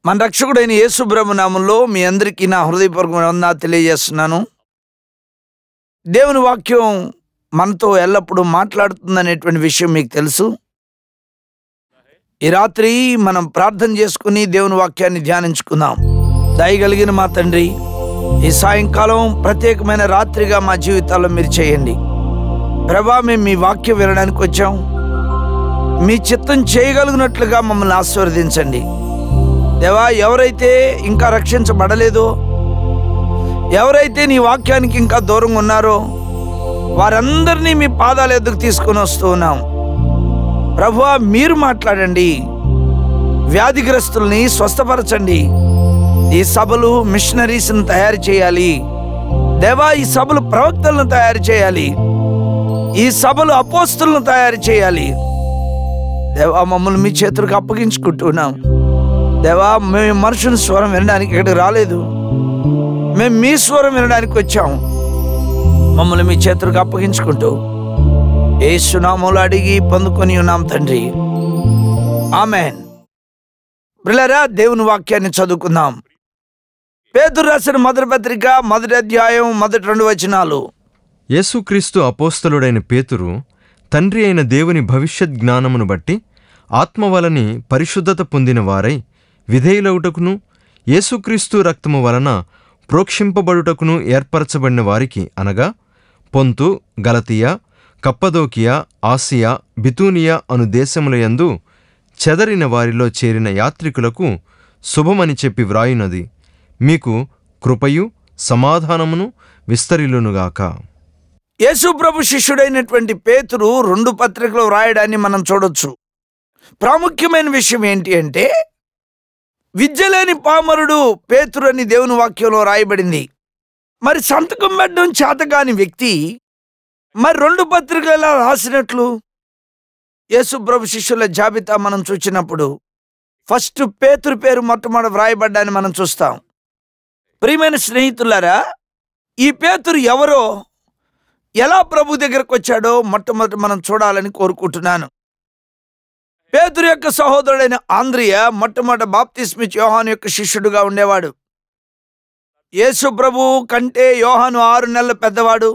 మన రక్షకుడైన యేసు బ్రహ్మ నామంలో మీ అందరికీ నా హృదయపూర్వక వందనా తెలియజేస్తున్నాను దేవుని వాక్యం మనతో ఎల్లప్పుడూ మాట్లాడుతుందనేటువంటి విషయం మీకు తెలుసు ఈ రాత్రి మనం ప్రార్థన చేసుకుని దేవుని వాక్యాన్ని ధ్యానించుకుందాం దయగలిగిన మా తండ్రి ఈ సాయంకాలం ప్రత్యేకమైన రాత్రిగా మా జీవితాల్లో మీరు చేయండి ప్రభా మేము మీ వాక్యం వినడానికి వచ్చాం మీ చిత్తం చేయగలిగినట్లుగా మమ్మల్ని ఆశీర్వదించండి దేవా ఎవరైతే ఇంకా రక్షించబడలేదో ఎవరైతే నీ వాక్యానికి ఇంకా దూరంగా ఉన్నారో వారందరినీ మీ పాదాల ఎద్దుకు తీసుకొని వస్తూ ఉన్నాం ప్రభువా మీరు మాట్లాడండి వ్యాధిగ్రస్తుల్ని స్వస్థపరచండి ఈ సభలు మిషనరీస్ని తయారు చేయాలి దేవా ఈ సభలు ప్రవక్తలను తయారు చేయాలి ఈ సభలు అపోస్తులను తయారు చేయాలి దేవా మమ్మల్ని మీ చేతులకు అప్పగించుకుంటున్నాం దేవా మేము మనుషుని స్వరం వినడానికి ఇక్కడికి రాలేదు మేము మీ స్వరం వినడానికి వచ్చాం మమ్మల్ని మీ చేతులకు అప్పగించుకుంటూ ఏ సునామూలు అడిగి పొందుకొని ఉన్నాం తండ్రి ఆమెన్ బ్రిలరా దేవుని వాక్యాన్ని చదువుకుందాం పేతురు రాసిన మొదటి పత్రిక మొదటి అధ్యాయం మొదటి రెండు వచనాలు యేసుక్రీస్తు అపోస్తలుడైన పేతురు తండ్రి అయిన దేవుని భవిష్యత్ జ్ఞానమును బట్టి ఆత్మవలని పరిశుద్ధత పొందిన వారై విధేయులవుటకును యేసుక్రీస్తు రక్తము వలన ప్రోక్షింపబడుటకును ఏర్పరచబడిన వారికి అనగా పొంతు గలతీయ కప్పదోకియా ఆసియా బితూనియా అను దేశములయందు చెదరిన వారిలో చేరిన యాత్రికులకు శుభమని చెప్పి వ్రాయునది మీకు కృపయు సమాధానమును విస్తరిలునుగాక యేసు ప్రభు శిష్యుడైనటువంటి పేతురు రెండు పత్రికలు వ్రాయడాన్ని మనం చూడొచ్చు ప్రాముఖ్యమైన విషయం ఏంటి అంటే విద్య లేని పామరుడు పేతురు అని దేవుని వాక్యంలో రాయబడింది మరి సంతకం పెట్టడం చేతకాని వ్యక్తి మరి రెండు పత్రికలు ఎలా రాసినట్లు యేసు ప్రభు శిష్యుల జాబితా మనం చూసినప్పుడు ఫస్ట్ పేతురు పేరు మొట్టమొదటి వ్రాయబడ్డాన్ని మనం చూస్తాం ప్రియమైన స్నేహితులారా ఈ పేతురు ఎవరో ఎలా ప్రభు దగ్గరకు వచ్చాడో మొట్టమొదటి మనం చూడాలని కోరుకుంటున్నాను పేతురు యొక్క సహోదరుడైన ఆంద్రియ మొట్టమొదటి బాప్తిస్మిచ్ యోహాను యొక్క శిష్యుడుగా ఉండేవాడు యేసు ప్రభు కంటే యోహాను ఆరు నెలల పెద్దవాడు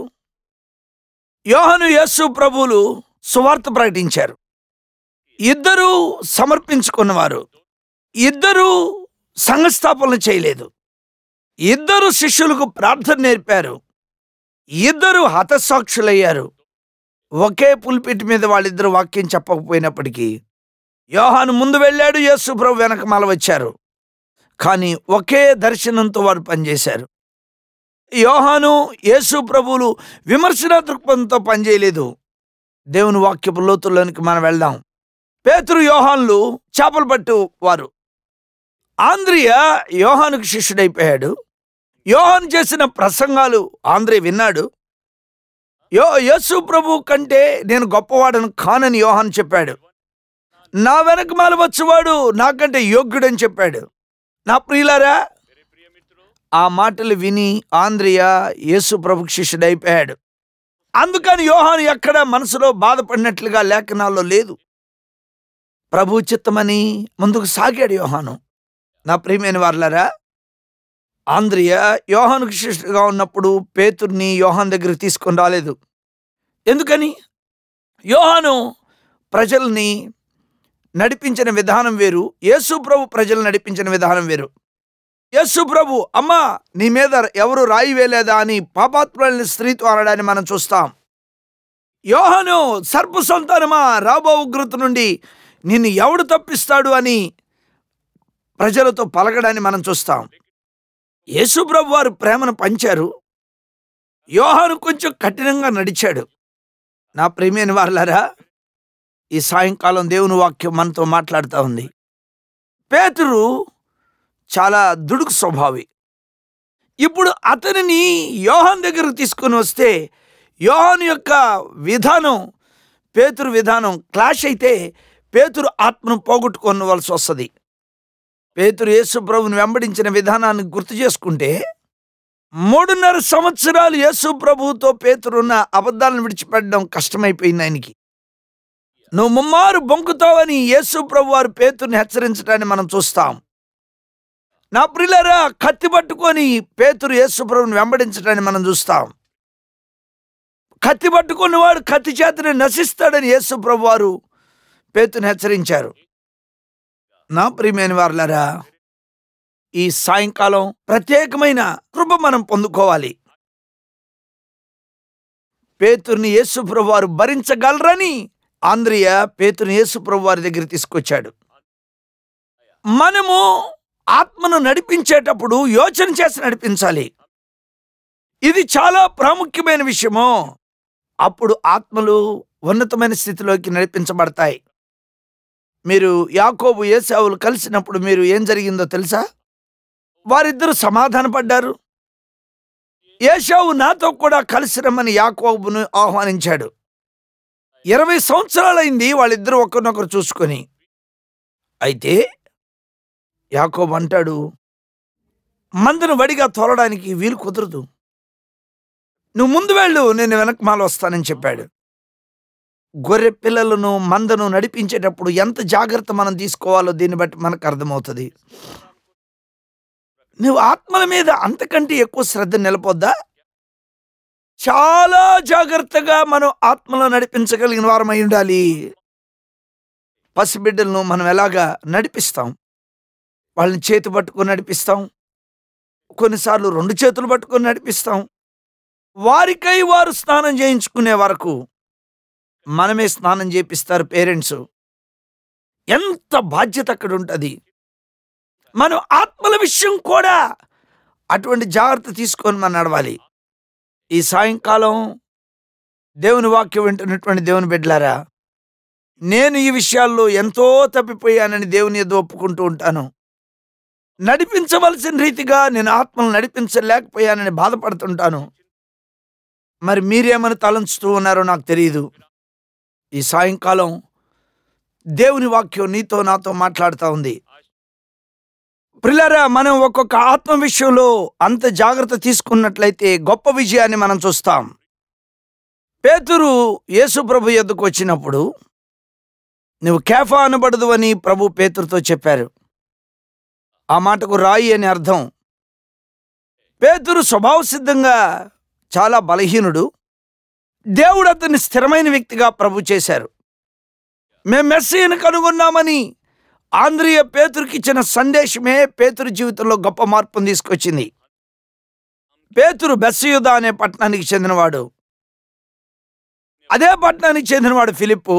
యోహాను యేసు ప్రభువులు సువార్త ప్రకటించారు ఇద్దరూ సమర్పించుకున్నవారు ఇద్దరూ సంఘస్థాపనలు చేయలేదు ఇద్దరు శిష్యులకు ప్రార్థన నేర్పారు ఇద్దరు హతసాక్షులయ్యారు ఒకే పుల్పిట్ మీద వాళ్ళిద్దరు వాక్యం చెప్పకపోయినప్పటికీ యోహాను ముందు వెళ్ళాడు యేసు ప్రభు వెనక మల వచ్చారు కానీ ఒకే దర్శనంతో వారు పనిచేశారు యోహాను యేసు ప్రభువులు విమర్శన దృక్పథంతో పనిచేయలేదు దేవుని వాక్యపు లోతుల్లోనికి మనం వెళ్దాం పేతురు యోహాన్లు చేపలు పట్టు వారు ఆంధ్రియ యోహానుకు శిష్యుడైపోయాడు యోహాను చేసిన ప్రసంగాలు ఆంధ్రే విన్నాడు యో యేసు ప్రభు కంటే నేను గొప్పవాడను కానని యోహాన్ చెప్పాడు నా వెనకమాల వచ్చేవాడు నాకంటే యోగ్యుడని చెప్పాడు నా ప్రియులారా ఆ మాటలు విని ఆంధ్రియ యేసు ప్రభుకు శిష్యుడైపోయాడు అందుకని యోహాను ఎక్కడ మనసులో బాధపడినట్లుగా లేఖనాల్లో లేదు ప్రభు చిత్తమని ముందుకు సాగాడు యోహాను నా ప్రియమైన వార్లారా ఆంధ్రియ యోహానుకు శిష్యుడిగా ఉన్నప్పుడు పేతుర్ని యోహాన్ దగ్గరికి తీసుకొని రాలేదు ఎందుకని యోహాను ప్రజల్ని నడిపించిన విధానం వేరు యేసు ప్రభు ప్రజలు నడిపించిన విధానం వేరు యేసు ప్రభు అమ్మా నీ మీద ఎవరు రాయి వేలేదా అని పాపాత్ములని స్త్రీతో అనడాన్ని మనం చూస్తాం యోహాను సర్పు సంతానమా రాబో ఉగ్రత నుండి నిన్ను ఎవడు తప్పిస్తాడు అని ప్రజలతో పలకడాన్ని మనం చూస్తాం యేసుప్రభు వారు ప్రేమను పంచారు యోహాను కొంచెం కఠినంగా నడిచాడు నా ప్రేమైన వారులారా ఈ సాయంకాలం దేవుని వాక్యం మనతో మాట్లాడుతూ ఉంది పేతురు చాలా దుడుకు స్వభావి ఇప్పుడు అతనిని యోహాన్ దగ్గరకు తీసుకొని వస్తే యోహాను యొక్క విధానం పేతురు విధానం క్లాష్ అయితే పేతురు ఆత్మను పోగొట్టుకోవలసి వస్తుంది పేతురు యేసు ప్రభుని వెంబడించిన విధానాన్ని గుర్తు చేసుకుంటే మూడున్నర సంవత్సరాలు యేసు ప్రభువుతో పేతురున్న అబద్ధాలను విడిచిపెట్టడం కష్టమైపోయింది ఆయనకి నువ్వు ముమ్మారు బొంకుతావని యేసు ప్రభు వారు పేతుర్ని హెచ్చరించడాన్ని మనం చూస్తాం నా ప్రియులరా కత్తి పట్టుకొని పేతురు యేసుప్రభుని వెంబడించడాన్ని మనం చూస్తాం కత్తి పట్టుకున్నవాడు కత్తి చేతని నశిస్తాడని యేసుప్రభు వారు పేతుని హెచ్చరించారు నా ప్రియమైన వారులారా ఈ సాయంకాలం ప్రత్యేకమైన కృప మనం పొందుకోవాలి పేతుర్ని యేసుప్రభు వారు భరించగలరని ఆంధ్రియ పేతుని యేసుప్రభు వారి దగ్గర తీసుకొచ్చాడు మనము ఆత్మను నడిపించేటప్పుడు యోచన చేసి నడిపించాలి ఇది చాలా ప్రాముఖ్యమైన విషయము అప్పుడు ఆత్మలు ఉన్నతమైన స్థితిలోకి నడిపించబడతాయి మీరు యాకోబు ఏసావులు కలిసినప్పుడు మీరు ఏం జరిగిందో తెలుసా వారిద్దరూ సమాధానపడ్డారు ఏషావు నాతో కూడా కలిసి రమ్మని యాకోబును ఆహ్వానించాడు ఇరవై సంవత్సరాలైంది వాళ్ళిద్దరూ ఒకరినొకరు చూసుకొని అయితే యాకోబు అంటాడు మందును వడిగా తోలడానికి వీలు కుదరదు నువ్వు ముందు వెళ్ళు నేను వెనకమాల వస్తానని చెప్పాడు గొర్రె పిల్లలను మందను నడిపించేటప్పుడు ఎంత జాగ్రత్త మనం తీసుకోవాలో దీన్ని బట్టి మనకు అర్థమవుతుంది నువ్వు ఆత్మల మీద అంతకంటే ఎక్కువ శ్రద్ధ నిలపొద్దా చాలా జాగ్రత్తగా మనం ఆత్మలో నడిపించగలిగిన వారమై ఉండాలి పసిబిడ్డలను మనం ఎలాగా నడిపిస్తాం వాళ్ళని చేతి పట్టుకొని నడిపిస్తాం కొన్నిసార్లు రెండు చేతులు పట్టుకొని నడిపిస్తాం వారికై వారు స్నానం చేయించుకునే వరకు మనమే స్నానం చేపిస్తారు పేరెంట్స్ ఎంత బాధ్యత అక్కడ ఉంటుంది మనం ఆత్మల విషయం కూడా అటువంటి జాగ్రత్త తీసుకొని మనం నడవాలి ఈ సాయంకాలం దేవుని వాక్యం వింటున్నటువంటి దేవుని బిడ్డలారా నేను ఈ విషయాల్లో ఎంతో తప్పిపోయానని దేవుని ఎద్దు ఒప్పుకుంటూ ఉంటాను నడిపించవలసిన రీతిగా నేను ఆత్మను నడిపించలేకపోయానని బాధపడుతుంటాను మరి మీరేమని తలంచుతూ ఉన్నారో నాకు తెలియదు ఈ సాయంకాలం దేవుని వాక్యం నీతో నాతో మాట్లాడుతూ ఉంది ప్రిల్లరా మనం ఒక్కొక్క ఆత్మ విషయంలో అంత జాగ్రత్త తీసుకున్నట్లయితే గొప్ప విజయాన్ని మనం చూస్తాం పేతురు యేసు ప్రభు ఎద్దుకు వచ్చినప్పుడు నువ్వు కేఫా అనబడదు అని ప్రభు పేతురుతో చెప్పారు ఆ మాటకు రాయి అని అర్థం పేతురు స్వభావ సిద్ధంగా చాలా బలహీనుడు దేవుడు అతన్ని స్థిరమైన వ్యక్తిగా ప్రభు చేశారు మేము మెస్సీని కనుగొన్నామని ఆంధ్రియ పేతురికి ఇచ్చిన సందేశమే పేతురు జీవితంలో గొప్ప మార్పును తీసుకొచ్చింది పేతురు బెస్సయుధ అనే పట్టణానికి చెందినవాడు అదే పట్టణానికి చెందినవాడు ఫిలిప్పు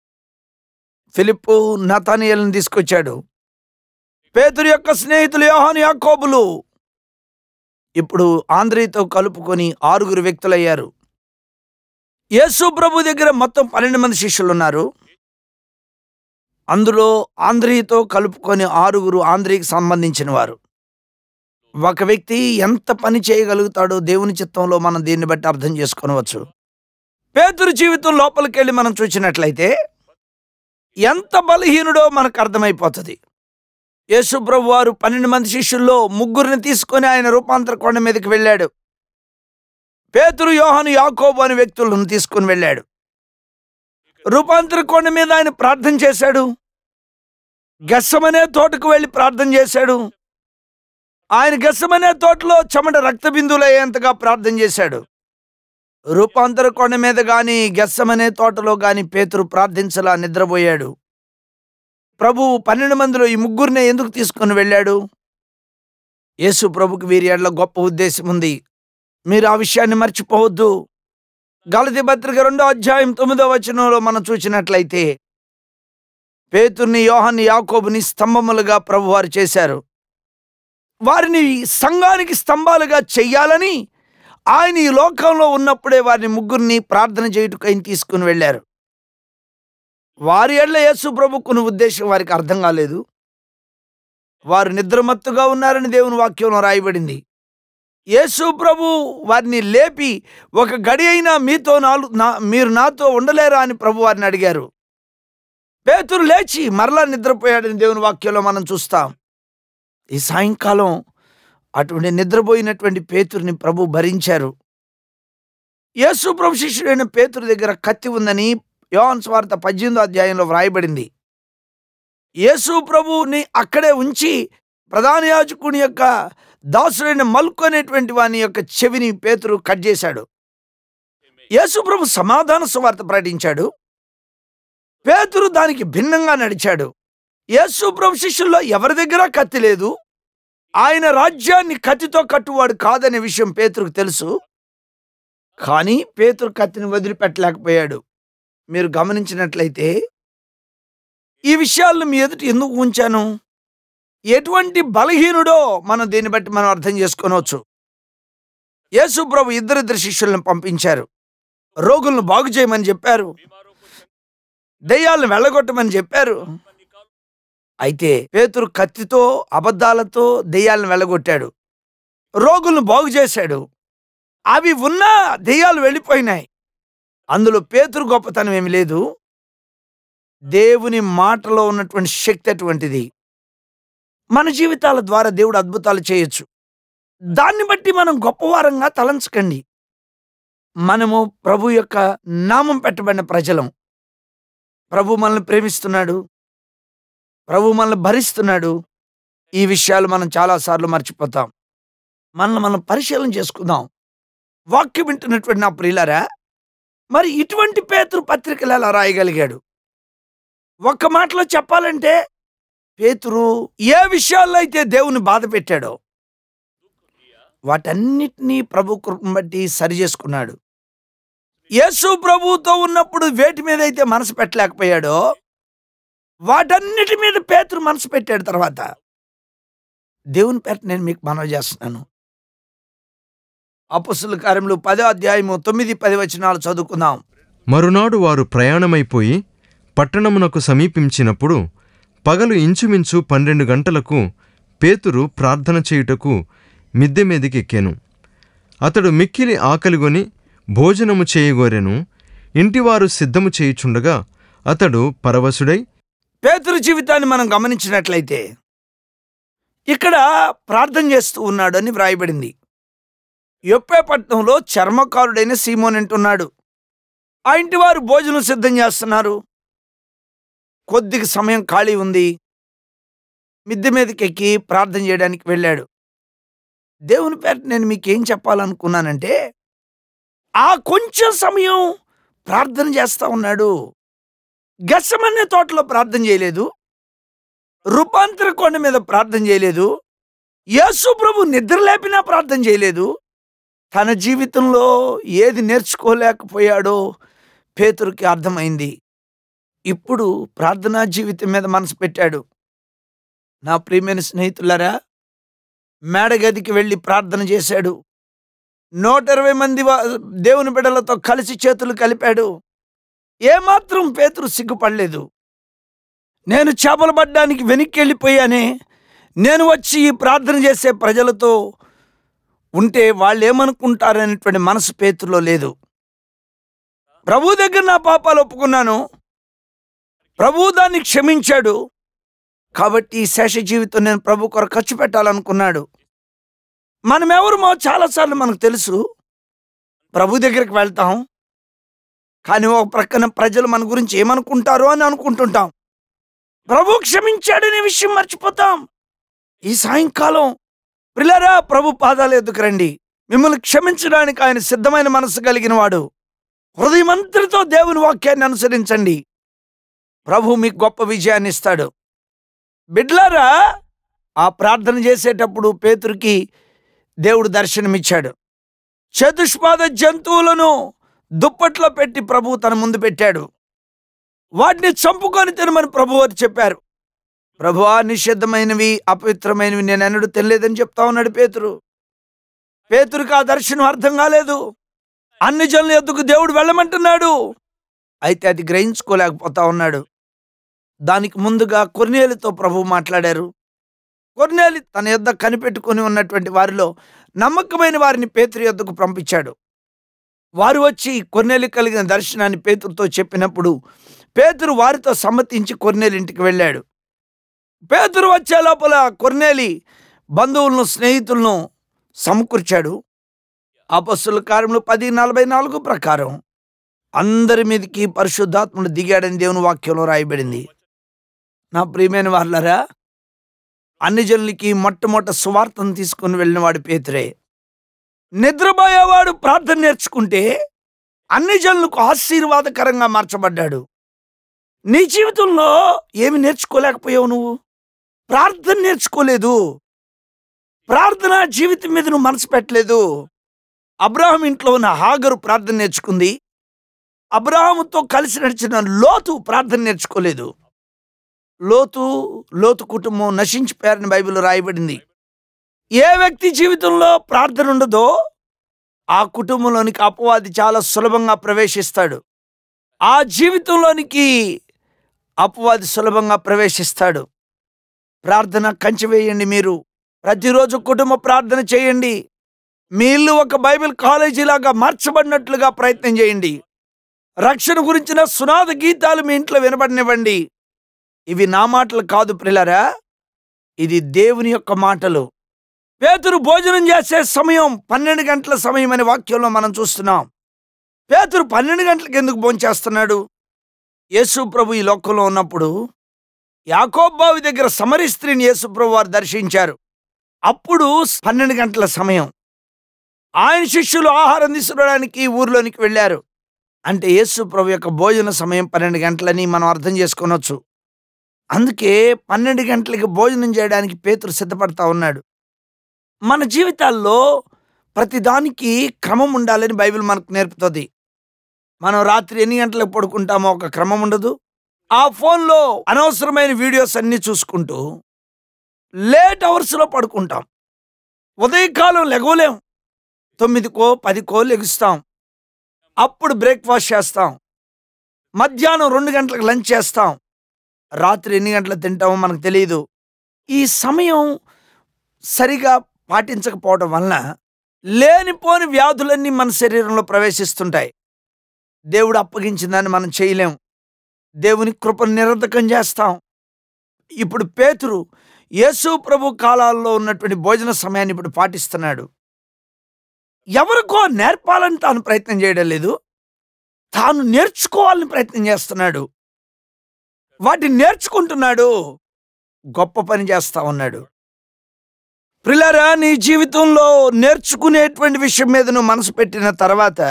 ఫిలిప్పు నతానియల్ని తీసుకొచ్చాడు పేతురు యొక్క స్నేహితులు యోహాను యాకోబులు ఇప్పుడు ఆంధ్రీతో కలుపుకొని ఆరుగురు వ్యక్తులయ్యారు యేసు ప్రభు దగ్గర మొత్తం పన్నెండు మంది శిష్యులు ఉన్నారు అందులో ఆంధ్రీతో కలుపుకొని ఆరుగురు ఆంధ్రీకి సంబంధించిన వారు ఒక వ్యక్తి ఎంత పని చేయగలుగుతాడో దేవుని చిత్తంలో మనం దీన్ని బట్టి అర్థం చేసుకొనవచ్చు పేతురు జీవితం లోపలికి వెళ్ళి మనం చూసినట్లయితే ఎంత బలహీనుడో మనకు అర్థమైపోతుంది యేసుప్రభు వారు పన్నెండు మంది శిష్యుల్లో ముగ్గురిని తీసుకొని ఆయన రూపాంతర కొండ మీదకి వెళ్ళాడు పేతురు యోహాను యాకోబు అనే వ్యక్తులను తీసుకొని వెళ్ళాడు రూపాంతర కొండ మీద ఆయన ప్రార్థన చేశాడు గెస్సమనే తోటకు వెళ్ళి ప్రార్థన చేశాడు ఆయన గెస్సమనే తోటలో చెమట రక్త బిందువులు అయ్యేంతగా ప్రార్థన చేశాడు రూపాంతర కొండ మీద గాని గెస్సమనే తోటలో గాని పేతురు ప్రార్థించలా నిద్రపోయాడు ప్రభు పన్నెండు మందిలో ఈ ముగ్గురినే ఎందుకు తీసుకొని వెళ్ళాడు యేసు ప్రభుకి వీరి ఎడల గొప్ప ఉద్దేశం ఉంది మీరు ఆ విషయాన్ని మర్చిపోవద్దు గలతి పత్రిక రెండో అధ్యాయం తొమ్మిదో వచనంలో మనం చూసినట్లయితే పేతుర్ని యోహాన్ని యాకోబుని స్తంభములుగా ప్రభువారు చేశారు వారిని సంఘానికి స్తంభాలుగా చెయ్యాలని ఆయన ఈ లోకంలో ఉన్నప్పుడే వారిని ముగ్గురిని ప్రార్థన చేయుటకు ఆయన తీసుకుని వెళ్ళారు వారి ఎడ్ల యేసు ప్రభుకుని ఉద్దేశం వారికి అర్థం కాలేదు వారు నిద్రమత్తుగా ఉన్నారని దేవుని వాక్యంలో రాయబడింది యేసు ప్రభు వారిని లేపి ఒక గడి అయినా మీతో నాలు నా మీరు నాతో ఉండలేరా అని ప్రభు వారిని అడిగారు పేతురు లేచి మరలా నిద్రపోయాడని దేవుని వాక్యంలో మనం చూస్తాం ఈ సాయంకాలం అటువంటి నిద్రపోయినటువంటి పేతుర్ని ప్రభు భరించారు యేసు ప్రభు శిష్యుడైన పేతురు దగ్గర కత్తి ఉందని యోహాన్ స్వార్థ పద్దెనిమిదో అధ్యాయంలో వ్రాయబడింది యేసు ప్రభుని అక్కడే ఉంచి ప్రధాన యాజకుని యొక్క దాసుడైన మల్కు అనేటువంటి వాని యొక్క చెవిని పేతురు కట్ చేశాడు యేసుప్రభు సమాధాన సువార్త ప్రకటించాడు పేతురు దానికి భిన్నంగా నడిచాడు యేసుప్రభు శిష్యుల్లో ఎవరి దగ్గర కత్తి లేదు ఆయన రాజ్యాన్ని కత్తితో కట్టువాడు కాదనే విషయం పేతురుకు తెలుసు కానీ పేతురు కత్తిని వదిలిపెట్టలేకపోయాడు మీరు గమనించినట్లయితే ఈ విషయాలను మీ ఎదుట ఎందుకు ఉంచాను ఎటువంటి బలహీనుడో మనం దీన్ని బట్టి మనం అర్థం చేసుకోనవచ్చు యేసు ప్రభు ఇద్దరిద్దరు శిష్యులను పంపించారు రోగులను బాగు చేయమని చెప్పారు దెయ్యాలను వెళ్ళగొట్టమని చెప్పారు అయితే పేతురు కత్తితో అబద్ధాలతో దెయ్యాలను వెళ్ళగొట్టాడు రోగులను బాగు చేశాడు అవి ఉన్నా దెయ్యాలు వెళ్ళిపోయినాయి అందులో పేతురు గొప్పతనం ఏమి లేదు దేవుని మాటలో ఉన్నటువంటి శక్తి అటువంటిది మన జీవితాల ద్వారా దేవుడు అద్భుతాలు చేయొచ్చు దాన్ని బట్టి మనం గొప్పవారంగా తలంచకండి మనము ప్రభు యొక్క నామం పెట్టబడిన ప్రజలం ప్రభు మనల్ని ప్రేమిస్తున్నాడు ప్రభు మనల్ని భరిస్తున్నాడు ఈ విషయాలు మనం చాలాసార్లు మర్చిపోతాం మనల్ని మనం పరిశీలన చేసుకుందాం వాక్యం వింటున్నటువంటి నా ప్రియులారా మరి ఇటువంటి పేతురు పత్రికలు ఎలా రాయగలిగాడు ఒక్క మాటలో చెప్పాలంటే పేతురు ఏ విషయాల్లో అయితే దేవుని బాధ పెట్టాడో వాటన్నిటినీ ప్రభు కృపను బట్టి సరి చేసుకున్నాడు యేసు ప్రభువుతో ఉన్నప్పుడు వేటి మీద అయితే మనసు పెట్టలేకపోయాడో వాటన్నిటి మీద పేతురు మనసు పెట్టాడు తర్వాత దేవుని పేట నేను మీకు మనవి చేస్తున్నాను అపుస్తుల కార్యములు పదో అధ్యాయము తొమ్మిది పది వచనాలు చదువుకుందాం మరునాడు వారు ప్రయాణమైపోయి పట్టణమునకు సమీపించినప్పుడు పగలు ఇంచుమించు పన్నెండు గంటలకు పేతురు ప్రార్థన చేయుటకు మిద్దె మీదికెక్కెను అతడు మిక్కిలి ఆకలిగొని భోజనము చేయగోరెను ఇంటివారు సిద్ధము చేయుచుండగా అతడు పరవశుడై పేతురు జీవితాన్ని మనం గమనించినట్లయితే ఇక్కడ ప్రార్థన చేస్తూ ఉన్నాడు అని వ్రాయబడింది యొప్పే పట్టణంలో చర్మకారుడైన సీమోన్ అంటున్నాడు ఆ ఇంటి వారు భోజనం సిద్ధం చేస్తున్నారు కొద్దిగా సమయం ఖాళీ ఉంది మిద్దె మీదకి ఎక్కి ప్రార్థన చేయడానికి వెళ్ళాడు దేవుని పేట నేను మీకు ఏం చెప్పాలనుకున్నానంటే ఆ కొంచెం సమయం ప్రార్థన చేస్తా ఉన్నాడు గసమనే తోటలో ప్రార్థన చేయలేదు రూపాంతర కొండ మీద ప్రార్థన చేయలేదు యేసు ప్రభు నిద్ర లేపినా ప్రార్థన చేయలేదు తన జీవితంలో ఏది నేర్చుకోలేకపోయాడో పేతురికి అర్థమైంది ఇప్పుడు ప్రార్థనా జీవితం మీద మనసు పెట్టాడు నా ప్రియమైన స్నేహితులారా మేడగదికి వెళ్ళి ప్రార్థన చేశాడు నూట ఇరవై మంది వా- దేవుని బిడ్డలతో కలిసి చేతులు కలిపాడు ఏమాత్రం పేతురు సిగ్గుపడలేదు నేను చేపలు పడ్డానికి వెనక్కి వెళ్ళిపోయానే నేను వచ్చి ఈ ప్రార్థన చేసే ప్రజలతో ఉంటే వాళ్ళు ఏమనుకుంటారనేటువంటి మనసు పేతుల్లో లేదు ప్రభు దగ్గర నా పాపాలు ఒప్పుకున్నాను ప్రభు దాన్ని క్షమించాడు కాబట్టి ఈ శేష జీవితం నేను ప్రభు కొరకు ఖర్చు పెట్టాలనుకున్నాడు మనం ఎవరుమో చాలాసార్లు మనకు తెలుసు ప్రభు దగ్గరికి వెళ్తాం కానీ ఒక ప్రక్కన ప్రజలు మన గురించి ఏమనుకుంటారో అని అనుకుంటుంటాం ప్రభు క్షమించాడనే విషయం మర్చిపోతాం ఈ సాయంకాలం ప్రిలరా ప్రభు పాదాలు ఎదుకురండి మిమ్మల్ని క్షమించడానికి ఆయన సిద్ధమైన మనసు కలిగిన వాడు హృదయమంతటితో దేవుని వాక్యాన్ని అనుసరించండి ప్రభు మీకు గొప్ప విజయాన్ని ఇస్తాడు బిడ్లారా ఆ ప్రార్థన చేసేటప్పుడు పేతురికి దేవుడు దర్శనమిచ్చాడు చతుష్పాద జంతువులను దుప్పట్లో పెట్టి ప్రభు తన ముందు పెట్టాడు వాటిని చంపుకొని తినమని ప్రభు వారు చెప్పారు ప్రభువా నిషిద్ధమైనవి అపవిత్రమైనవి నేను ఎన్నడూ తినలేదని చెప్తా ఉన్నాడు పేతురు పేతురికి ఆ దర్శనం అర్థం కాలేదు అన్ని జనుల ఎద్దుకు దేవుడు వెళ్ళమంటున్నాడు అయితే అది గ్రహించుకోలేకపోతా ఉన్నాడు దానికి ముందుగా కొర్నేలితో ప్రభు మాట్లాడారు కొర్నేలి తన యొద్ద కనిపెట్టుకుని ఉన్నటువంటి వారిలో నమ్మకమైన వారిని పేతురు యొద్దకు పంపించాడు వారు వచ్చి కొర్నేలి కలిగిన దర్శనాన్ని పేతురుతో చెప్పినప్పుడు పేతురు వారితో సమ్మతించి కొర్నేలి ఇంటికి వెళ్ళాడు పేతురు వచ్చే లోపల కొర్నేలి బంధువులను స్నేహితులను సమకూర్చాడు అపస్సుల కార్యములు పది నలభై నాలుగు ప్రకారం అందరి మీదకి పరిశుద్ధాత్ముడు దిగాడని దేవుని వాక్యంలో రాయబడింది నా ప్రియమైన వాళ్ళరా అన్ని జనులకి మొట్టమొదట సువార్తను తీసుకుని వెళ్ళినవాడు పేతురే నిద్రపోయేవాడు ప్రార్థన నేర్చుకుంటే అన్ని జనులకు ఆశీర్వాదకరంగా మార్చబడ్డాడు నీ జీవితంలో ఏమి నేర్చుకోలేకపోయావు నువ్వు ప్రార్థన నేర్చుకోలేదు ప్రార్థన జీవితం మీద నువ్వు మనసు పెట్టలేదు అబ్రాహం ఇంట్లో ఉన్న హాగరు ప్రార్థన నేర్చుకుంది అబ్రాహాముతో కలిసి నడిచిన లోతు ప్రార్థన నేర్చుకోలేదు లోతు లోతు కుటుంబం నశించిపోయారని బైబిల్ రాయబడింది ఏ వ్యక్తి జీవితంలో ప్రార్థన ఉండదో ఆ కుటుంబంలోనికి అపవాది చాలా సులభంగా ప్రవేశిస్తాడు ఆ జీవితంలోనికి అపవాది సులభంగా ప్రవేశిస్తాడు ప్రార్థన కంచె వేయండి మీరు ప్రతిరోజు కుటుంబ ప్రార్థన చేయండి మీ ఇల్లు ఒక బైబిల్ కాలేజీ లాగా మార్చబడినట్లుగా ప్రయత్నం చేయండి రక్షణ గురించిన సునాద గీతాలు మీ ఇంట్లో వినబడినివ్వండి ఇవి నా మాటలు కాదు ప్రిలరా ఇది దేవుని యొక్క మాటలు పేతురు భోజనం చేసే సమయం పన్నెండు గంటల సమయం అనే వాక్యంలో మనం చూస్తున్నాం పేతురు పన్నెండు గంటలకు ఎందుకు భోంచేస్తున్నాడు యేసు ప్రభు ఈ లోకంలో ఉన్నప్పుడు యాకోబ్ బావి దగ్గర సమరి స్త్రీని యేసు ప్రభు వారు దర్శించారు అప్పుడు పన్నెండు గంటల సమయం ఆయన శిష్యులు ఆహారం తీసుకురావడానికి ఊర్లోనికి వెళ్ళారు అంటే యేసు ప్రభు యొక్క భోజన సమయం పన్నెండు గంటలని మనం అర్థం చేసుకోనొచ్చు అందుకే పన్నెండు గంటలకి భోజనం చేయడానికి పేతురు సిద్ధపడతా ఉన్నాడు మన జీవితాల్లో ప్రతిదానికి క్రమం ఉండాలని బైబిల్ మనకు నేర్పుతుంది మనం రాత్రి ఎన్ని గంటలకు పడుకుంటామో ఒక క్రమం ఉండదు ఆ ఫోన్లో అనవసరమైన వీడియోస్ అన్నీ చూసుకుంటూ లేట్ అవర్స్లో పడుకుంటాం ఉదయకాలం లెగవలేం తొమ్మిదికో పదికో లెగుస్తాం అప్పుడు బ్రేక్ఫాస్ట్ చేస్తాం మధ్యాహ్నం రెండు గంటలకు లంచ్ చేస్తాం రాత్రి ఎన్ని గంటలకు తింటామో మనకు తెలియదు ఈ సమయం సరిగా పాటించకపోవడం వలన లేనిపోని వ్యాధులన్నీ మన శరీరంలో ప్రవేశిస్తుంటాయి దేవుడు అప్పగించిందని మనం చేయలేం దేవుని కృపను నిరర్ధకం చేస్తాం ఇప్పుడు పేతురు యేసు ప్రభు కాలాల్లో ఉన్నటువంటి భోజన సమయాన్ని ఇప్పుడు పాటిస్తున్నాడు ఎవరికో నేర్పాలని తాను ప్రయత్నం చేయడం లేదు తాను నేర్చుకోవాలని ప్రయత్నం చేస్తున్నాడు వాటిని నేర్చుకుంటున్నాడు గొప్ప పని చేస్తా ఉన్నాడు ప్రిలరా నీ జీవితంలో నేర్చుకునేటువంటి విషయం మీద నువ్వు మనసు పెట్టిన తర్వాత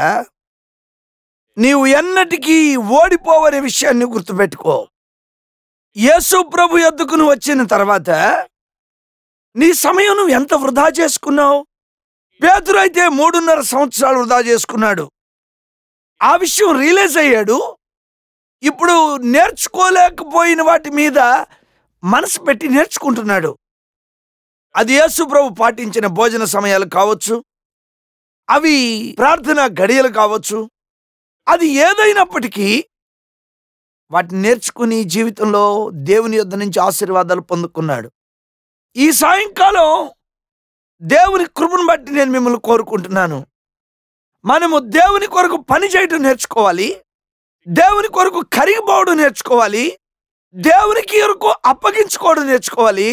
నీవు ఎన్నటికీ ఓడిపోవనే విషయాన్ని గుర్తుపెట్టుకో యేసు ప్రభు ఎద్దుకు నువ్వు వచ్చిన తర్వాత నీ సమయం నువ్వు ఎంత వృధా చేసుకున్నావు పేతురు అయితే మూడున్నర సంవత్సరాలు వృధా చేసుకున్నాడు ఆ విషయం రియలైజ్ అయ్యాడు ఇప్పుడు నేర్చుకోలేకపోయిన వాటి మీద మనసు పెట్టి నేర్చుకుంటున్నాడు అది యేసు ప్రభు పాటించిన భోజన సమయాలు కావచ్చు అవి ప్రార్థన గడియలు కావచ్చు అది ఏదైనప్పటికీ వాటిని నేర్చుకుని జీవితంలో దేవుని యొద్ద నుంచి ఆశీర్వాదాలు పొందుకున్నాడు ఈ సాయంకాలం దేవుని కృపను బట్టి నేను మిమ్మల్ని కోరుకుంటున్నాను మనము దేవుని కొరకు పని చేయడం నేర్చుకోవాలి దేవుని కొరకు కరిగిపోవడం నేర్చుకోవాలి దేవునికి కొరకు అప్పగించుకోవడం నేర్చుకోవాలి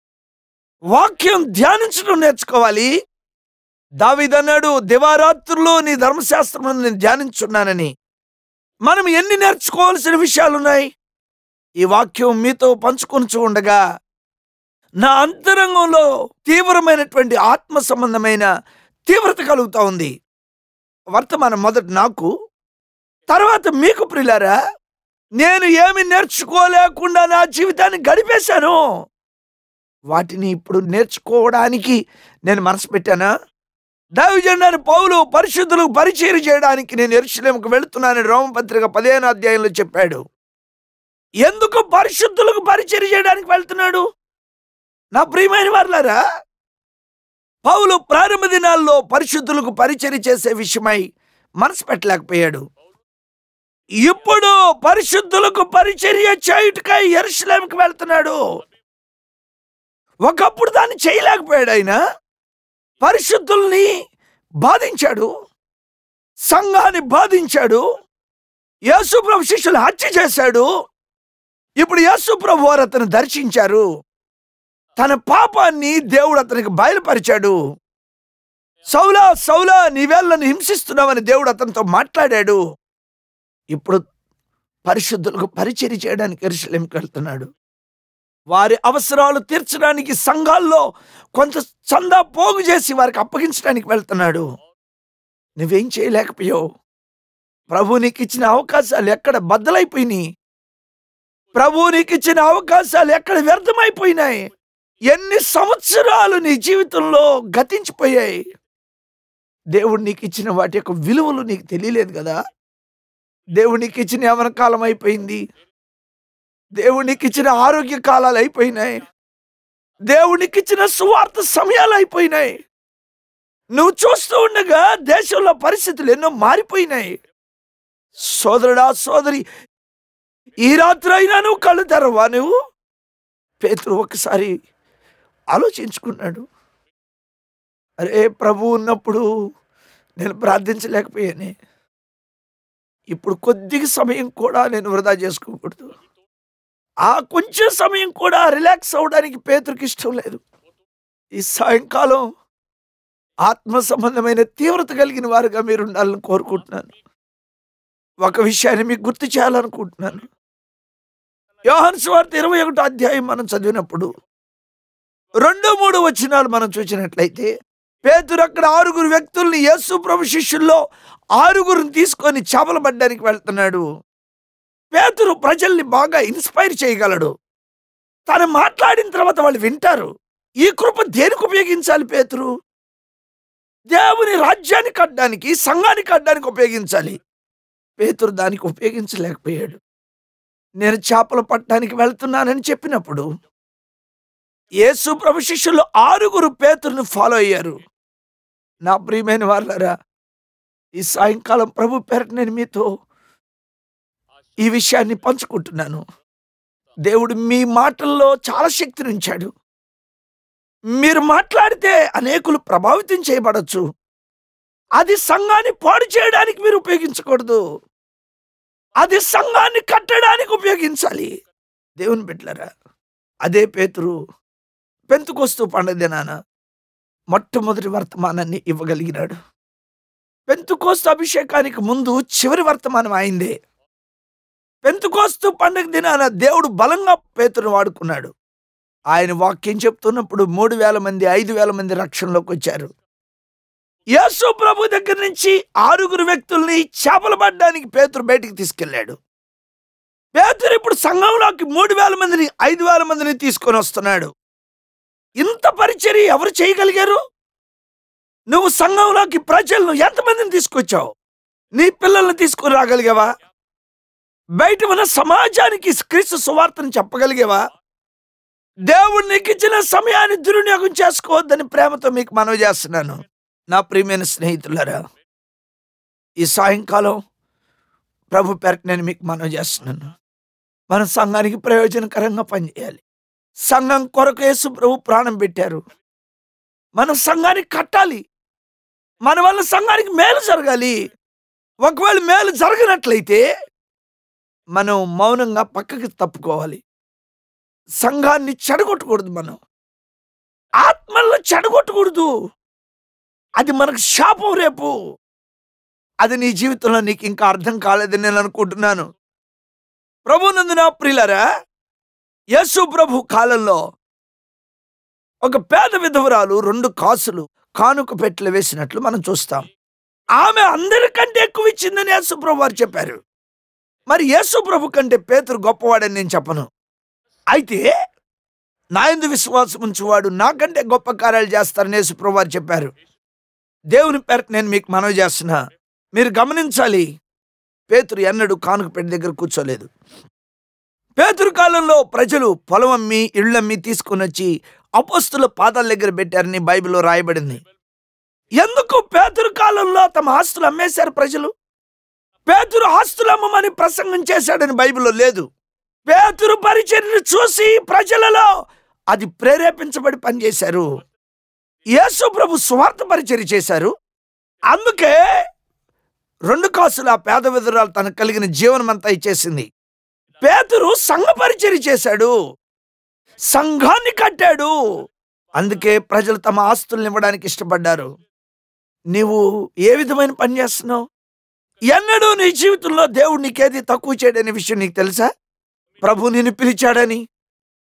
వాక్యం ధ్యానించడం నేర్చుకోవాలి దావిదన్నాడు దివారాత్రులు నీ ధర్మశాస్త్రం నేను ధ్యానించున్నానని మనం ఎన్ని నేర్చుకోవాల్సిన విషయాలున్నాయి ఈ వాక్యం మీతో పంచుకొని ఉండగా నా అంతరంగంలో తీవ్రమైనటువంటి ఆత్మ సంబంధమైన తీవ్రత కలుగుతా ఉంది వర్తమానం మొదట నాకు తర్వాత మీకు ప్రిలారా నేను ఏమి నేర్చుకోలేకుండా నా జీవితాన్ని గడిపేశాను వాటిని ఇప్పుడు నేర్చుకోవడానికి నేను మనసు పెట్టానా దైవజండాన్ని పౌలు పరిశుద్ధులకు పరిచయం చేయడానికి నేను ఎరుశలేముకు వెళుతున్నానని రోమపత్రిక పదిహేను అధ్యాయంలో చెప్పాడు ఎందుకు పరిశుద్ధులకు పరిచయం చేయడానికి వెళ్తున్నాడు నా ప్రియమైన వాళ్ళారా పౌలు ప్రారంభ దినాల్లో పరిశుద్ధులకు పరిచయం చేసే విషయమై మనసు పెట్టలేకపోయాడు ఇప్పుడు పరిశుద్ధులకు పరిచర్య చేయుటకై ఎరుశలేంకి వెళ్తున్నాడు ఒకప్పుడు దాన్ని చేయలేకపోయాడు ఆయన పరిశుద్ధుల్ని బాధించాడు సంఘాన్ని బాధించాడు యేసుప్రభు శిష్యులు హత్య చేశాడు ఇప్పుడు యేసుప్రభు వారు అతను దర్శించారు తన పాపాన్ని దేవుడు అతనికి బయలుపరిచాడు సౌలా సౌలా నీవేళ్ళను హింసిస్తున్నావని దేవుడు అతనితో మాట్లాడాడు ఇప్పుడు పరిశుద్ధులకు పరిచర్య చేయడానికి ఎరుసలేంకి వెళ్తున్నాడు వారి అవసరాలు తీర్చడానికి సంఘాల్లో కొంత చందా పోగు చేసి వారికి అప్పగించడానికి వెళ్తున్నాడు నువ్వేం చేయలేకపోయావు ప్రభు నీకు ఇచ్చిన అవకాశాలు ఎక్కడ బద్దలైపోయినాయి ప్రభు నీకు ఇచ్చిన అవకాశాలు ఎక్కడ వ్యర్థమైపోయినాయి ఎన్ని సంవత్సరాలు నీ జీవితంలో గతించిపోయాయి దేవుడు నీకు ఇచ్చిన వాటి యొక్క విలువలు నీకు తెలియలేదు కదా దేవుడు నీకు ఇచ్చిన యవన కాలం అయిపోయింది దేవుడు నీకు ఇచ్చిన ఆరోగ్య కాలాలు అయిపోయినాయి దేవుడు నీకు ఇచ్చిన సువార్త సమయాలు అయిపోయినాయి నువ్వు చూస్తూ ఉండగా దేశంలో పరిస్థితులు ఎన్నో మారిపోయినాయి సోదరుడా సోదరి ఈ రాత్రి అయినా నువ్వు కళ్ళు తెరవా నువ్వు పేతురు ఒకసారి ఆలోచించుకున్నాడు అరే ప్రభు ఉన్నప్పుడు నేను ప్రార్థించలేకపోయానే ఇప్పుడు కొద్దిగా సమయం కూడా నేను వృధా చేసుకోకూడదు ఆ కొంచెం సమయం కూడా రిలాక్స్ అవ్వడానికి పేతురికి ఇష్టం లేదు ఈ సాయంకాలం ఆత్మ సంబంధమైన తీవ్రత కలిగిన వారుగా మీరు ఉండాలని కోరుకుంటున్నాను ఒక విషయాన్ని మీకు గుర్తు చేయాలనుకుంటున్నాను యోహన్ స్వార్థ ఇరవై ఒకటో అధ్యాయం మనం చదివినప్పుడు రెండు మూడు వచనాలు మనం చూసినట్లయితే పేతురు అక్కడ ఆరుగురు వ్యక్తుల్ని యేసు ప్రభు శిష్యుల్లో ఆరుగురిని తీసుకొని చేపలు పడ్డానికి వెళ్తున్నాడు పేతురు ప్రజల్ని బాగా ఇన్స్పైర్ చేయగలడు తను మాట్లాడిన తర్వాత వాళ్ళు వింటారు ఈ కృప దేనికి ఉపయోగించాలి పేతురు దేవుని రాజ్యాన్ని కట్టడానికి సంఘాన్ని కట్టడానికి ఉపయోగించాలి పేతురు దానికి ఉపయోగించలేకపోయాడు నేను చేపలు పట్టడానికి వెళ్తున్నానని చెప్పినప్పుడు యేసు ప్రభు శిష్యులు ఆరుగురు పేతురుని ఫాలో అయ్యారు నా ప్రియమైన వాళ్ళరా ఈ సాయంకాలం ప్రభు పేరట నేను మీతో ఈ విషయాన్ని పంచుకుంటున్నాను దేవుడు మీ మాటల్లో చాలా శక్తిని ఉంచాడు మీరు మాట్లాడితే అనేకులు ప్రభావితం చేయబడచ్చు అది సంఘాన్ని పాడు చేయడానికి మీరు ఉపయోగించకూడదు అది సంఘాన్ని కట్టడానికి ఉపయోగించాలి దేవుని బిడ్డలరా అదే పేతురు పెంతుకొస్తూ పండుగ దినాన మొట్టమొదటి వర్తమానాన్ని ఇవ్వగలిగినాడు పెంతుకోస్తు అభిషేకానికి ముందు చివరి వర్తమానం అయిందే పెంతుకోస్తు పండుగ దినాన దేవుడు బలంగా పేతురు వాడుకున్నాడు ఆయన వాక్యం చెప్తున్నప్పుడు మూడు వేల మంది ఐదు వేల మంది రక్షణలోకి వచ్చారు యేసు ప్రభు దగ్గర నుంచి ఆరుగురు వ్యక్తుల్ని చేపలు పడ్డానికి పేతురు బయటికి తీసుకెళ్ళాడు పేతురు ఇప్పుడు సంఘంలోకి మూడు వేల మందిని ఐదు వేల మందిని తీసుకొని వస్తున్నాడు ఇంత పరిచర్య ఎవరు చేయగలిగారు నువ్వు సంఘంలోకి ప్రజలను ఎంతమందిని తీసుకొచ్చావు నీ పిల్లల్ని తీసుకొని రాగలిగావా బయట ఉన్న సమాజానికి క్రీస్తు సువార్తను చెప్పగలిగావా దేవుడు నీకు ఇచ్చిన సమయాన్ని దుర్వినియోగం చేసుకోవద్దని ప్రేమతో మీకు మనవి చేస్తున్నాను నా ప్రియమైన స్నేహితులారా ఈ సాయంకాలం ప్రభు పేరట నేను మీకు మనవి చేస్తున్నాను మన సంఘానికి ప్రయోజనకరంగా పనిచేయాలి సంఘం కొరకు యేసు ప్రభు ప్రాణం పెట్టారు మనం సంఘానికి కట్టాలి మన వల్ల సంఘానికి మేలు జరగాలి ఒకవేళ మేలు జరగనట్లయితే మనం మౌనంగా పక్కకి తప్పుకోవాలి సంఘాన్ని చెడగొట్టకూడదు మనం ఆత్మల్లో చెడగొట్టకూడదు అది మనకు శాపం రేపు అది నీ జీవితంలో నీకు ఇంకా అర్థం కాలేదని నేను అనుకుంటున్నాను ప్రభునందు నా ప్రియులరా యేసు ప్రభు కాలంలో ఒక పేద విధవరాలు రెండు కాసులు కానుక పెట్టెలు వేసినట్లు మనం చూస్తాం ఆమె అందరికంటే ఎక్కువ ఇచ్చిందని యేసు ప్రభు వారు చెప్పారు మరి యేసు ప్రభు కంటే పేతురు గొప్పవాడని నేను చెప్పను అయితే నా ఎందు విశ్వాసం ఉంచువాడు నాకంటే గొప్ప కార్యాలు చేస్తారని యేసు ప్రభు వారు చెప్పారు దేవుని పేరట నేను మీకు మనవి చేస్తున్నా మీరు గమనించాలి పేతురు ఎన్నడూ కానుక పెట్టి దగ్గర కూర్చోలేదు పేతురు కాలంలో ప్రజలు పొలం అమ్మి ఇళ్ళమ్మి తీసుకుని వచ్చి అపోస్తుల పాదాల దగ్గర పెట్టారని బైబిల్లో రాయబడింది ఎందుకు పేతురు కాలంలో తమ ఆస్తులు అమ్మేశారు ప్రజలు పేతురు ఆస్తులు అమ్మమని ప్రసంగం చేశాడని బైబిల్లో లేదు పేతురు పరిచర్ని చూసి ప్రజలలో అది ప్రేరేపించబడి పనిచేశారు యేసు ప్రభు స్వార్థ పరిచర్య చేశారు అందుకే రెండు కాసులు ఆ పేద విధురాలు తనకు కలిగిన జీవనమంతా ఇచ్చేసింది పేతురు సంఘ పరిచర్య చేశాడు సంఘాన్ని కట్టాడు అందుకే ప్రజలు తమ ఆస్తుల్ని ఇవ్వడానికి ఇష్టపడ్డారు నీవు ఏ విధమైన పని చేస్తున్నావు ఎన్నడూ నీ జీవితంలో దేవుడు నీకేది తక్కువ చేయడనే విషయం నీకు తెలుసా ప్రభు నిన్ను పిలిచాడని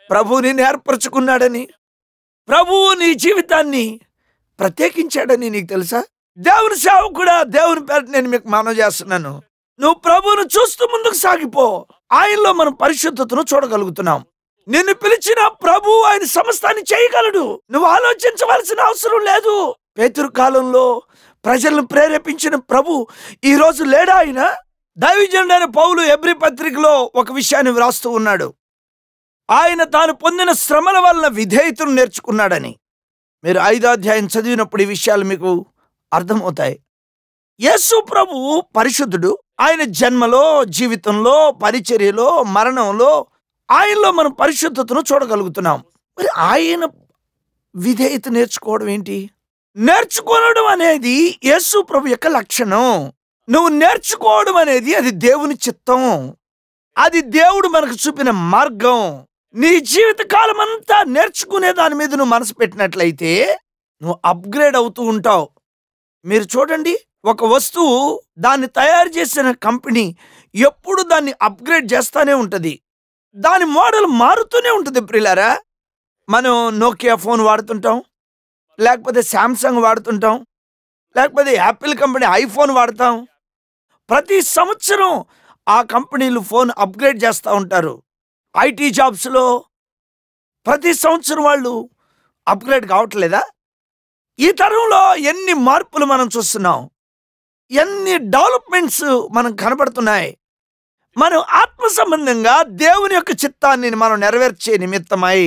ప్రభువుని నేర్పరచుకున్నాడని ప్రభువు నీ జీవితాన్ని ప్రత్యేకించాడని నీకు తెలుసా దేవుని సేవ కూడా దేవుని పేరు నేను మీకు మనవి చేస్తున్నాను నువ్వు ప్రభువును చూస్తూ ముందుకు సాగిపో ఆయనలో మనం పరిశుద్ధతను చూడగలుగుతున్నాం నిన్ను పిలిచిన ప్రభు ఆయన సమస్తాన్ని చేయగలడు నువ్వు ఆలోచించవలసిన అవసరం లేదు పేతురు కాలంలో ప్రజలను ప్రేరేపించిన ప్రభు ఈ రోజు లేడా ఆయన దైవజనుడైన పౌలు ఎబ్రి పత్రికలో ఒక విషయాన్ని వ్రాస్తూ ఉన్నాడు ఆయన తాను పొందిన శ్రమల వలన విధేయతను నేర్చుకున్నాడని మీరు ఐదో అధ్యాయం చదివినప్పుడు ఈ విషయాలు మీకు అర్థమవుతాయి యేసు ప్రభు పరిశుద్ధుడు ఆయన జన్మలో జీవితంలో పరిచర్యలో మరణంలో ఆయనలో మనం పరిశుద్ధతను చూడగలుగుతున్నాం మరి ఆయన విధేయత నేర్చుకోవడం ఏంటి నేర్చుకోవడం అనేది యేసు ప్రభు యొక్క లక్షణం నువ్వు నేర్చుకోవడం అనేది అది దేవుని చిత్తం అది దేవుడు మనకు చూపిన మార్గం నీ జీవిత కాలం అంతా నేర్చుకునే దాని మీద నువ్వు మనసు పెట్టినట్లయితే నువ్వు అప్గ్రేడ్ అవుతూ ఉంటావు మీరు చూడండి ఒక వస్తువు దాన్ని తయారు చేసిన కంపెనీ ఎప్పుడు దాన్ని అప్గ్రేడ్ చేస్తానే ఉంటుంది దాని మోడల్ మారుతూనే ఉంటుంది ప్రిలారా మనం నోకియా ఫోన్ వాడుతుంటాం లేకపోతే శాంసంగ్ వాడుతుంటాం లేకపోతే యాపిల్ కంపెనీ ఐఫోన్ వాడతాం ప్రతి సంవత్సరం ఆ కంపెనీలు ఫోన్ అప్గ్రేడ్ చేస్తూ ఉంటారు ఐటీ జాబ్స్లో ప్రతి సంవత్సరం వాళ్ళు అప్గ్రేడ్ కావట్లేదా ఈ తరంలో ఎన్ని మార్పులు మనం చూస్తున్నాం ఎన్ని డెవలప్మెంట్స్ మనం కనబడుతున్నాయి మనం ఆత్మ సంబంధంగా దేవుని యొక్క చిత్తాన్ని మనం నెరవేర్చే నిమిత్తమై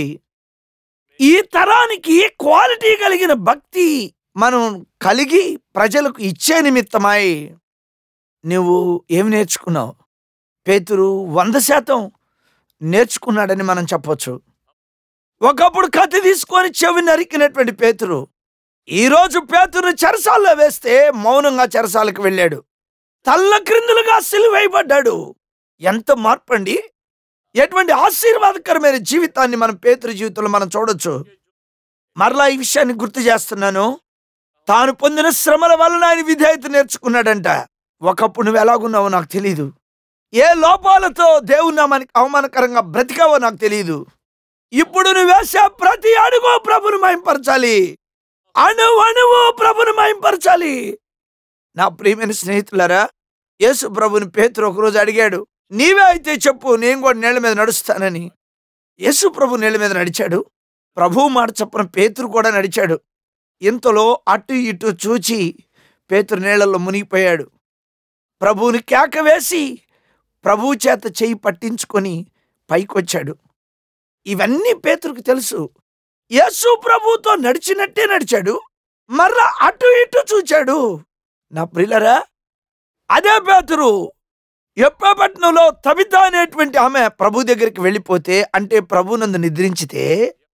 ఈ తరానికి క్వాలిటీ కలిగిన భక్తి మనం కలిగి ప్రజలకు ఇచ్చే నిమిత్తమై నువ్వు ఏమి నేర్చుకున్నావు పేతురు వంద శాతం నేర్చుకున్నాడని మనం చెప్పొచ్చు ఒకప్పుడు కత్తి తీసుకొని చెవి నరికినటువంటి పేతురు ఈరోజు పేతురుని చెరసాల్లో వేస్తే మౌనంగా చెరసాలకు వెళ్ళాడు తల్ల క్రిందులుగా సిలువైపడ్డాడు ఎంత మార్పు అండి ఎటువంటి ఆశీర్వాదకరమైన జీవితాన్ని మన పేతురు జీవితంలో మనం చూడొచ్చు మరలా ఈ విషయాన్ని గుర్తు చేస్తున్నాను తాను పొందిన శ్రమల వలన ఆయన విధేయత నేర్చుకున్నాడంట ఒకప్పుడు నువ్వు ఎలాగున్నావో నాకు తెలియదు ఏ లోపాలతో దేవుని నామానికి అవమానకరంగా బ్రతికావో నాకు తెలియదు ఇప్పుడు నువ్వు వేసే ప్రతి అడుగు ప్రభుని మయంపరచాలి అణు అణువు ప్రభుని మయంపరచాలి నా ప్రియమైన స్నేహితులారా యేసు ప్రభుని పేతురు ఒకరోజు అడిగాడు నీవే అయితే చెప్పు నేను కూడా నీళ్ళ మీద నడుస్తానని యేసు ప్రభు నీళ్ళ మీద నడిచాడు ప్రభువు మాట చప్పున పేతురు కూడా నడిచాడు ఇంతలో అటు ఇటు చూచి పేతురు నీళ్లలో మునిగిపోయాడు ప్రభువుని కేక వేసి ప్రభువు చేత చెయ్యి పట్టించుకొని పైకొచ్చాడు ఇవన్నీ పేతురుకు తెలుసు యేసు ప్రభువుతో నడిచినట్టే నడిచాడు మర్రా అటు ఇటు చూచాడు నా ప్రియులరా అదే పేతురు ఎప్పపట్నంలో తబిత అనేటువంటి ఆమె ప్రభు దగ్గరికి వెళ్ళిపోతే అంటే ప్రభు నందు నిద్రించితే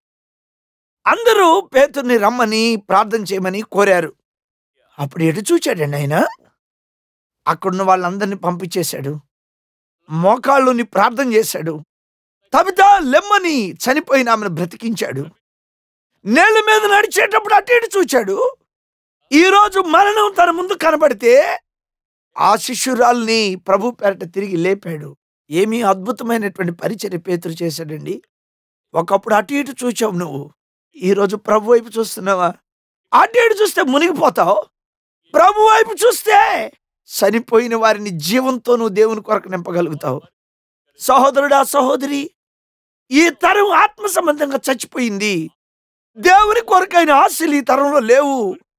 అందరూ పేతుర్ని రమ్మని ప్రార్థన చేయమని కోరారు అప్పుడు ఎటు చూచాడండి ఆయన అక్కడున్న వాళ్ళందరినీ పంపించేశాడు మోకాళ్ళుని ప్రార్థన చేశాడు తబిత లెమ్మని చనిపోయిన ఆమెను బ్రతికించాడు నేల మీద నడిచేటప్పుడు అటు ఇటు చూచాడు ఈరోజు మరణం తన ముందు కనబడితే ఆ శిష్యురాల్ని ప్రభు పేరట తిరిగి లేపాడు ఏమీ అద్భుతమైనటువంటి పరిచర్య పేతురు చేశాడండి ఒకప్పుడు అటు ఇటు చూచావు నువ్వు ఈరోజు ప్రభు వైపు చూస్తున్నావా అటు ఇటు చూస్తే మునిగిపోతావు ప్రభు వైపు చూస్తే చనిపోయిన వారిని జీవంతో నువ్వు దేవుని కొరకు నింపగలుగుతావు సహోదరుడా సహోదరి ఈ తరం ఆత్మ సంబంధంగా చచ్చిపోయింది దేవుని కొరకైన ఆశలు ఈ తరంలో లేవు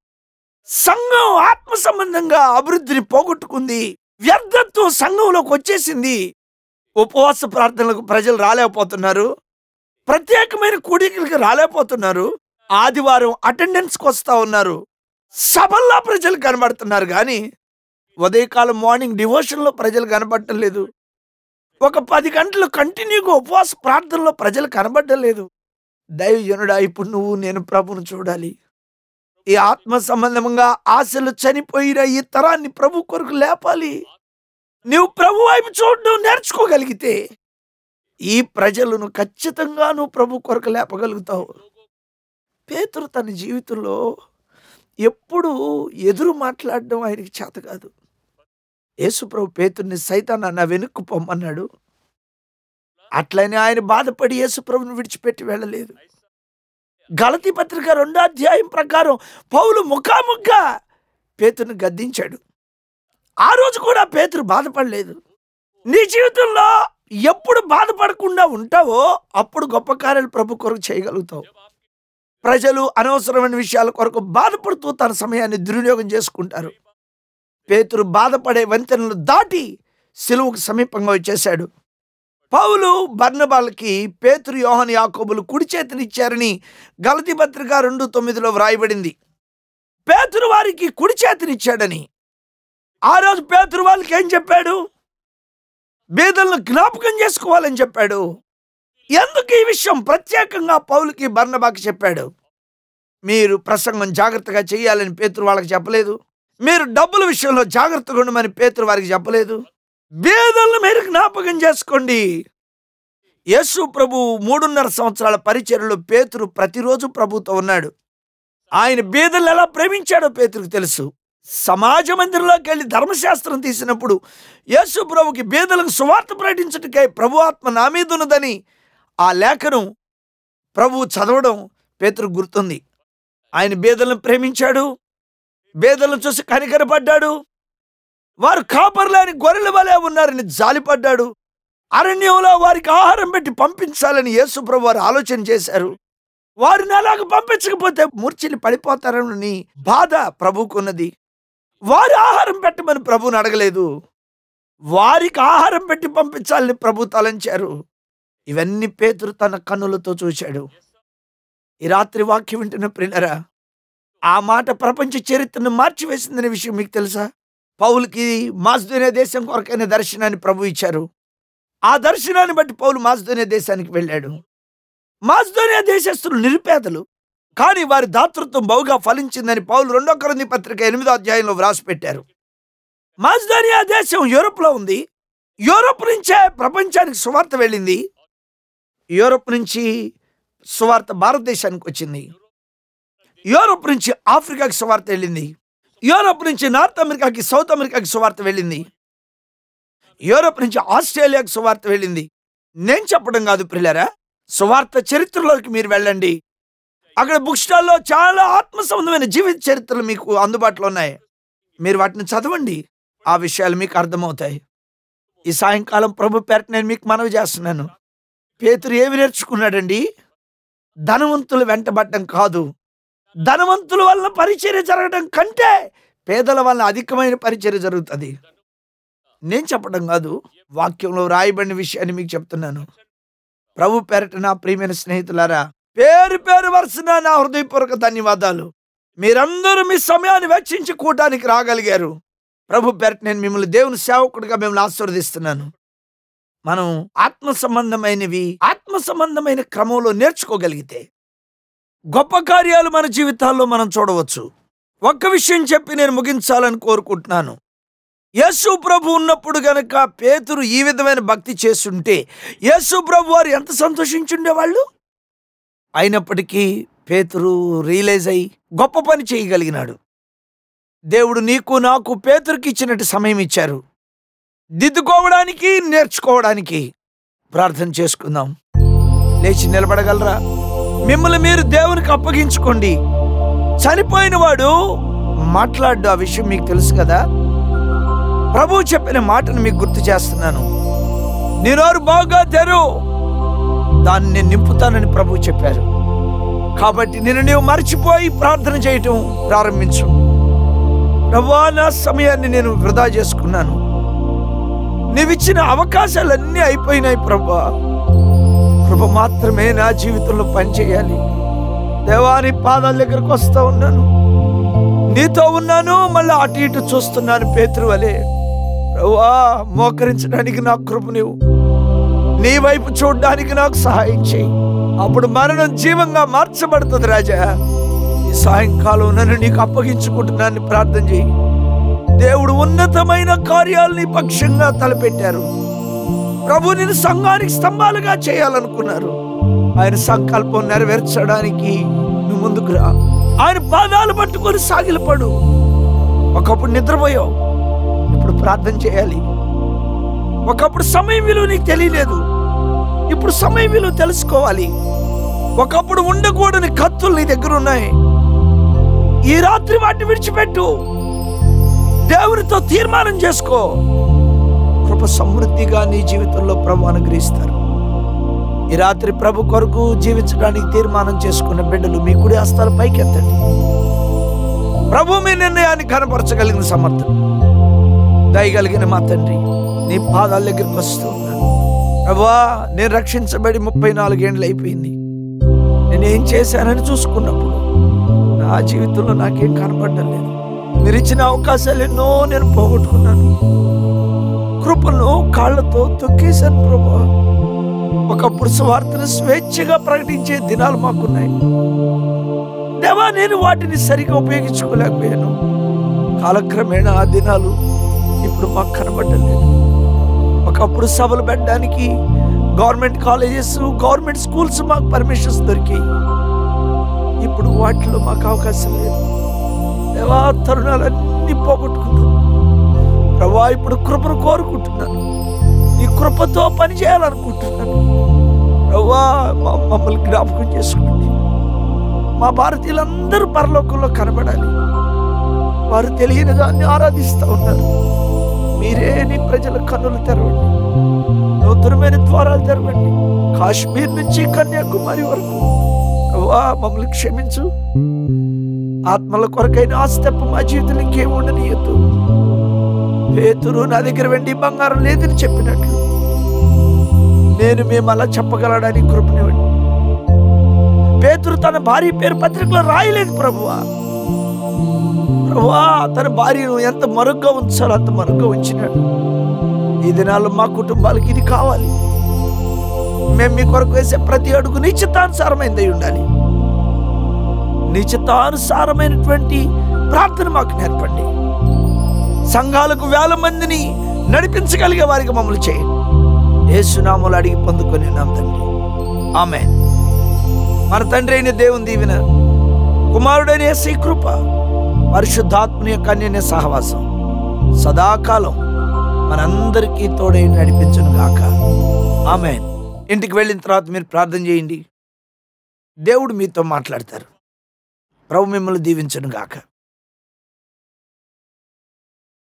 సంఘం ఆత్మ సంబంధంగా అభివృద్ధిని పోగొట్టుకుంది వ్యర్థత్వం సంఘంలోకి వచ్చేసింది ఉపవాస ప్రార్థనలకు ప్రజలు రాలేకపోతున్నారు ప్రత్యేకమైన కూడికలకు రాలేకపోతున్నారు ఆదివారం అటెండెన్స్కి వస్తా ఉన్నారు సభల్లో ప్రజలు కనబడుతున్నారు కానీ ఉదయకాలం మార్నింగ్ డివోషన్లో ప్రజలు కనబడటం లేదు ఒక పది గంటలు కంటిన్యూగా ఉపవాస ప్రార్థనలో ప్రజలు కనబడటం లేదు దైవజనుడా ఇప్పుడు నువ్వు నేను ప్రభును చూడాలి ఈ ఆత్మ సంబంధంగా ఆశలు చనిపోయిన ఈ తరాన్ని ప్రభు కొరకు లేపాలి నువ్వు ప్రభు వైపు చూడడం నేర్చుకోగలిగితే ఈ ప్రజలను ఖచ్చితంగా నువ్వు ప్రభు కొరకు లేపగలుగుతావు పేతురు తన జీవితంలో ఎప్పుడు ఎదురు మాట్లాడడం ఆయనకి చేత కాదు యేసు ప్రభు పేతుర్ని సైతాన్ నా వెనుక్కు పొమ్మన్నాడు అట్లనే ఆయన బాధపడి యేసుప్రభుని విడిచిపెట్టి వెళ్ళలేదు గలతీ పత్రిక రెండో అధ్యాయం ప్రకారం పౌలు ముఖాముఖిగా పేతుని గద్దించాడు ఆ రోజు కూడా పేతురు బాధపడలేదు నీ జీవితంలో ఎప్పుడు బాధపడకుండా ఉంటావో అప్పుడు గొప్ప కార్యాలు ప్రభు కొరకు చేయగలుగుతావు ప్రజలు అనవసరమైన విషయాల కొరకు బాధపడుతూ తన సమయాన్ని దుర్వినియోగం చేసుకుంటారు పేతురు బాధపడే వంతెనలు దాటి సిలువకు సమీపంగా వచ్చేశాడు పౌలు బర్నబాలకి పేతురు యోహన్ యాకోబులు కుడి చేతినిచ్చారని గలతి పత్రిక రెండు తొమ్మిదిలో వ్రాయబడింది పేతురు వారికి కుడి చేతినిచ్చాడని ఆ రోజు పేతురు వాళ్ళకి ఏం చెప్పాడు బీదలను జ్ఞాపకం చేసుకోవాలని చెప్పాడు ఎందుకు ఈ విషయం ప్రత్యేకంగా పౌలుకి బర్నబాకి చెప్పాడు మీరు ప్రసంగం జాగ్రత్తగా చేయాలని పేతురు వాళ్ళకి చెప్పలేదు మీరు డబ్బుల విషయంలో జాగ్రత్తగా ఉండమని పేతురు వారికి చెప్పలేదు బీదలను మీరు జ్ఞాపకం చేసుకోండి యేసు ప్రభు మూడున్నర సంవత్సరాల పరిచర్యలో పేతురు ప్రతిరోజు ప్రభుతో ఉన్నాడు ఆయన బీదలను ఎలా ప్రేమించాడో పేతురుకు తెలుసు సమాజ మందిరంలోకి వెళ్ళి ధర్మశాస్త్రం తీసినప్పుడు యేసు ప్రభుకి బీదలకు సువార్త ప్రకటించటకై ప్రభు ఆత్మ నా మీద ఉన్నదని ఆ లేఖను ప్రభువు చదవడం పేతురు గుర్తుంది ఆయన బీదలను ప్రేమించాడు బీదలను చూసి కనికరపడ్డాడు వారు కాపర్లేని గొర్రెల వలె ఉన్నారని జాలిపడ్డాడు అరణ్యంలో వారికి ఆహారం పెట్టి పంపించాలని యేసుప్రభు వారు ఆలోచన చేశారు వారిని అలాగ పంపించకపోతే మూర్చిని పడిపోతారని బాధ ప్రభుకున్నది వారి ఆహారం పెట్టమని ప్రభువుని అడగలేదు వారికి ఆహారం పెట్టి పంపించాలని ప్రభు తలంచారు ఇవన్నీ పేతురు తన కన్నులతో చూశాడు ఈ రాత్రి వాక్యం వింటున్న ప్రియులరా ఆ మాట ప్రపంచ చరిత్రను మార్చివేసిందనే విషయం మీకు తెలుసా పౌలుకి మాస్దోనియా దేశం కొరకైన దర్శనాన్ని ప్రభు ఇచ్చారు ఆ దర్శనాన్ని బట్టి పౌలు మాస్దోనియా దేశానికి వెళ్ళాడు మాస్దోనియా దేశస్తులు నిరుపేదలు కానీ వారి దాతృత్వం బహుగా ఫలించిందని పౌలు రెండో కొరంది పత్రిక ఎనిమిదో అధ్యాయంలో వ్రాసి పెట్టారు మాస్దోనియా దేశం యూరోప్లో ఉంది యూరోప్ నుంచే ప్రపంచానికి సువార్త వెళ్ళింది యూరోప్ నుంచి సువార్త భారతదేశానికి వచ్చింది యూరోప్ నుంచి ఆఫ్రికాకి సువార్త వెళ్ళింది యూరోప్ నుంచి నార్త్ అమెరికాకి సౌత్ అమెరికాకి సువార్త వెళ్ళింది యూరోప్ నుంచి ఆస్ట్రేలియాకి సువార్త వెళ్ళింది నేను చెప్పడం కాదు ప్రిల్లరా సువార్త చరిత్రలోకి మీరు వెళ్ళండి అక్కడ బుక్ స్టాల్లో చాలా ఆత్మ సంబంధమైన జీవిత చరిత్రలు మీకు అందుబాటులో ఉన్నాయి మీరు వాటిని చదవండి ఆ విషయాలు మీకు అర్థమవుతాయి ఈ సాయంకాలం ప్రభు పేరట నేను మీకు మనవి చేస్తున్నాను పేతురు ఏమి నేర్చుకున్నాడండి ధనవంతులు వెంటబడటం కాదు ధనవంతుల వల్ల పరిచర్య జరగడం కంటే పేదల వల్ల అధికమైన పరిచర్య జరుగుతుంది నేను చెప్పడం కాదు వాక్యంలో రాయబడిన విషయాన్ని మీకు చెప్తున్నాను ప్రభు పేరట నా ప్రియమైన స్నేహితులారా పేరు పేరు వరుసన నా హృదయపూర్వక ధన్యవాదాలు మీరందరూ మీ సమయాన్ని వెచ్చించి కూటానికి రాగలిగారు ప్రభు పేరట నేను మిమ్మల్ని దేవుని సేవకుడిగా మిమ్మల్ని ఆశీర్వదిస్తున్నాను మనం ఆత్మ సంబంధమైనవి ఆత్మ సంబంధమైన క్రమంలో నేర్చుకోగలిగితే గొప్ప కార్యాలు మన జీవితాల్లో మనం చూడవచ్చు ఒక్క విషయం చెప్పి నేను ముగించాలని కోరుకుంటున్నాను యేసు ప్రభు ఉన్నప్పుడు గనక పేతురు ఈ విధమైన భక్తి చేస్తుంటే యేసు ప్రభు వారు ఎంత సంతోషించుండేవాళ్ళు అయినప్పటికీ పేతురు రియలైజ్ అయి గొప్ప పని చేయగలిగినాడు దేవుడు నీకు నాకు పేతురుకి ఇచ్చినట్టు సమయం ఇచ్చారు దిద్దుకోవడానికి నేర్చుకోవడానికి ప్రార్థన చేసుకుందాం లేచి నిలబడగలరా మిమ్మల్ని మీరు దేవునికి అప్పగించుకోండి చనిపోయిన వాడు మాట్లాడు ఆ విషయం మీకు తెలుసు కదా ప్రభు చెప్పిన మాటను మీకు గుర్తు చేస్తున్నాను నీ నోరు బాగా తెరు దాన్ని నేను నింపుతానని ప్రభు చెప్పారు కాబట్టి నేను నీవు మర్చిపోయి ప్రార్థన చేయటం ప్రారంభించు ప్రభా నా సమయాన్ని నేను వృధా చేసుకున్నాను నీవిచ్చిన అవకాశాలన్నీ అయిపోయినాయి ప్రభా కృప మాత్రమే నా జీవితంలో పనిచేయాలి దేవాని పాదాల దగ్గరకు వస్తా ఉన్నాను నీతో ఉన్నాను మళ్ళీ అటు ఇటు చూస్తున్నాను పేతురు వలె ప్రభువా మోకరించడానికి నాకు కృప నీవు నీ వైపు చూడడానికి నాకు సహాయం చేయి అప్పుడు మరణం జీవంగా మార్చబడుతుంది రాజా ఈ సాయంకాలం నన్ను నీకు అప్పగించుకుంటున్నాను ప్రార్థన చేయి దేవుడు ఉన్నతమైన కార్యాలు నీ పక్షంగా తలపెట్టారు ప్రభు నేను సంఘానికి స్తంభాలుగా చేయాలనుకున్నారు ఆయన సంకల్పం నెరవేర్చడానికి నువ్వు ముందుకు రా ఆయన పాదాలు పట్టుకొని సాగిలపడు ఒకప్పుడు నిద్రపోయావు ఇప్పుడు ప్రార్థన చేయాలి ఒకప్పుడు సమయం విలువ నీకు తెలియలేదు ఇప్పుడు సమయం విలువ తెలుసుకోవాలి ఒకప్పుడు ఉండకూడని కత్తులు నీ దగ్గర ఉన్నాయి ఈ రాత్రి వాటిని విడిచిపెట్టు దేవునితో తీర్మానం చేసుకో కృప సమృద్ధిగా నీ జీవితంలో ప్రభు అనుగ్రహిస్తారు ఈ రాత్రి ప్రభు కొరకు జీవించడానికి తీర్మానం చేసుకున్న బిడ్డలు మీ కుడి హస్తాల పైకెత్తండి ప్రభు మీ నిర్ణయాన్ని కనపరచగలిగిన సమర్థం దయగలిగిన మా తండ్రి నీ పాదాల దగ్గరికి వస్తూ ఉన్నాను ప్రభా నేను రక్షించబడి ముప్పై నాలుగేండ్లు అయిపోయింది నేనేం చేశానని చూసుకున్నప్పుడు నా జీవితంలో నాకేం కనపడడం లేదు మీరు ఇచ్చిన అవకాశాలు ఎన్నో నేను పోగొట్టుకున్నాను కృపను కాళ్ళతో తొక్కేశాను ప్రభా ఒకప్పుడు స్వార్థను స్వేచ్ఛగా ప్రకటించే దినాలు మాకున్నాయి దేవా నేను వాటిని సరిగా ఉపయోగించుకోలేకపోయాను కాలక్రమేణా ఆ దినాలు ఇప్పుడు మాకు కనబడడం లేదు ఒకప్పుడు సభలు పెట్టడానికి గవర్నమెంట్ కాలేజెస్ గవర్నమెంట్ స్కూల్స్ మాకు పర్మిషన్స్ దొరికాయి ఇప్పుడు వాటిలో మాకు అవకాశం లేదు దేవా తరుణాలన్నీ పోగొట్టుకున్నాను ప్రభా ఇప్పుడు కృపను కోరుకుంటున్నాను నీ కృపతో పని చేయాలనుకుంటున్నాను ప్రభా మా- మమ్మల్ని జ్ఞాపకం చేసుకోండి మా భారతీయులందరూ పరలోకంలో కనబడాలి వారు తెలియని దాన్ని ఆరాధిస్తూ ఉన్నారు మీరే నీ ప్రజల కన్నులు తెరవండి నూతనమైన ద్వారాలు తెరవండి కాశ్మీర్ నుంచి కన్యాకుమారి వరకు ప్రభా మమ్మల్ని క్షమించు ఆత్మల కొరకైన ఆ స్టెప్ మా జీవితంలో ఇంకేం ఉండనీయద్దు పేతురు నా దగ్గర వెండి బంగారం లేదని చెప్పినట్లు నేను మేము అలా చెప్పగలడానికి కృపనివ్వండి పేతురు తన భార్య పేరు పత్రికలో రాయలేదు ప్రభువా ప్రభువా తన భార్యను ఎంత మరుగ్గా ఉంచాలో అంత మరుగ్గా ఉంచినాడు ఈ దినాల్లో మా కుటుంబాలకి ఇది కావాలి మేము మీ కొరకు వేసే ప్రతి అడుగు నిశ్చితానుసారమైనదై ఉండాలి నిశ్చితానుసారమైనటువంటి ప్రార్థన మాకు నేర్పండి సంఘాలకు వేల మందిని నడిపించగలిగే వారికి మమ్మల్ని చేయండి ఏసునామలు అడిగి పొందుకొని ఉన్నాం తండ్రి ఆమె మన తండ్రి అయిన దేవుని దీవెన కుమారుడైన యేసీ కృప పరిశుద్ధాత్మని యొక్క అన్యన్య సహవాసం సదాకాలం మనందరికీ తోడై నడిపించును గాక ఆమె ఇంటికి వెళ్ళిన తర్వాత మీరు ప్రార్థన చేయండి దేవుడు మీతో మాట్లాడతారు ప్రభు మిమ్మల్ని దీవించును గాక